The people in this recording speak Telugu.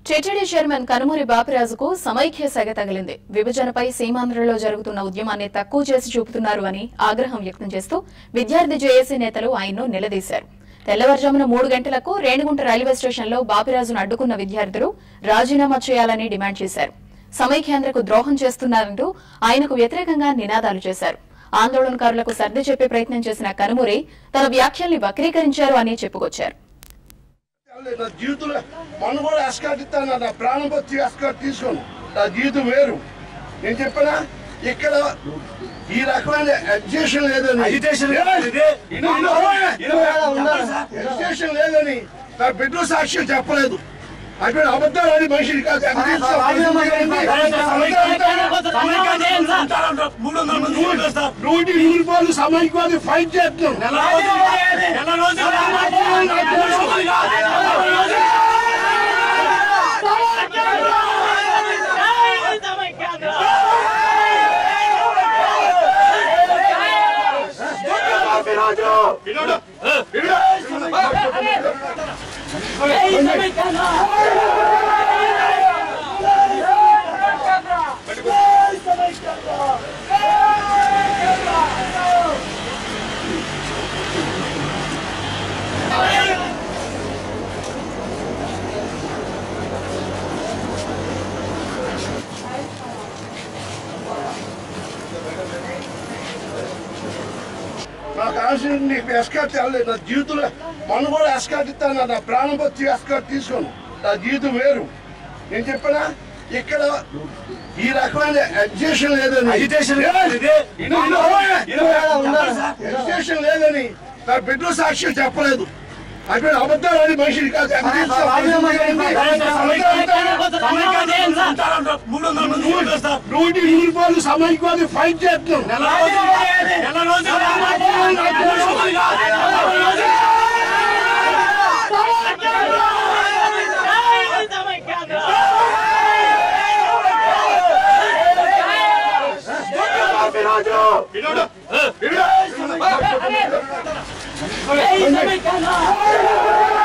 టీటీడీ చైర్మన్ కనుమూరి బాపిరాజుకు సమైక్య సెగ తగిలింది విభజనపై సీమాంధ్రలో జరుగుతున్న ఉద్యమాన్ని తక్కువ చేసి చూపుతున్నారు అని ఆగ్రహం వ్యక్తం చేస్తూ విద్యార్థి జేఏసీ నేతలు ఆయన్ను నిలదీశారు తెల్లవారుజామున మూడు గంటలకు రేణిగుంట రైల్వే స్టేషన్లో బాపిరాజును అడ్డుకున్న విద్యార్థులు రాజీనామా చేయాలని డిమాండ్ చేశారు సమైక్యాంధ్రకు ద్రోహం చేస్తున్నారంటూ ఆయనకు వ్యతిరేకంగా నినాదాలు చేశారు ఆందోళనకారులకు సర్ది చెప్పే ప్రయత్నం చేసిన కనుమూరి తన వ్యాఖ్యల్ని వక్రీకరించారు అని చెప్పుకొచ్చారు నా జీవితంలో మొన్న కూడా ఎస్కాట్ ఇస్తాను నా ప్రాణం వచ్చి ఎస్కాట్ తీసుకోను నా జీవితం వేరు నేను చెప్పినా ఇక్కడ ఈ రకమైన ఎడ్యుకేషన్ లేదని Agitation లేదు. ఇను- ఇను- ఇను- ఎడ్యుకేషన్ లేదని నా బిడ్డ సాక్ష్యం చెప్పలేదు అటువంటి అబద్ధాలు మనిషిని కాదు మూడు వందల మంది ఉన్నారు సార్. నూటి నూరు రూపాయలు సమైక్యవాది ఫైట్ చేస్తున్నాం నెల రోజులు నెల రోజులు నెల రోజులు కాదు. వినోడు, వినోడు. నాకు ఆశ నీకు ఎస్కాట్ తేలేదు నా జీవితంలో మొన్న కూడా ఎస్కాట్ ఇస్తాను నా ప్రాణం వచ్చి ఎస్కాట్ తీసుకోను నా జీవితం వేరు నేను చెప్పినా ఇక్కడ ఈ రకమైన ఎడ్యుకేషన్ లేదని Agitation లేదు. ఇను- ఇను- ఇను- ఎడ్యుకేషన్ లేదని నా బిడ్డ సాక్ష్యం చెప్పలేదు అటువంటి అబద్ధాలు మనిషిని కాదు మూడు వందల మంది ఉన్నారు సార్. నూటి నూరు రూపాయలు సమైక్యవాది ఫైట్ చేస్తున్నాం నెల రోజులు నెల రోజులు నెల రోజులు కాదు. వినోడు, వినోడు.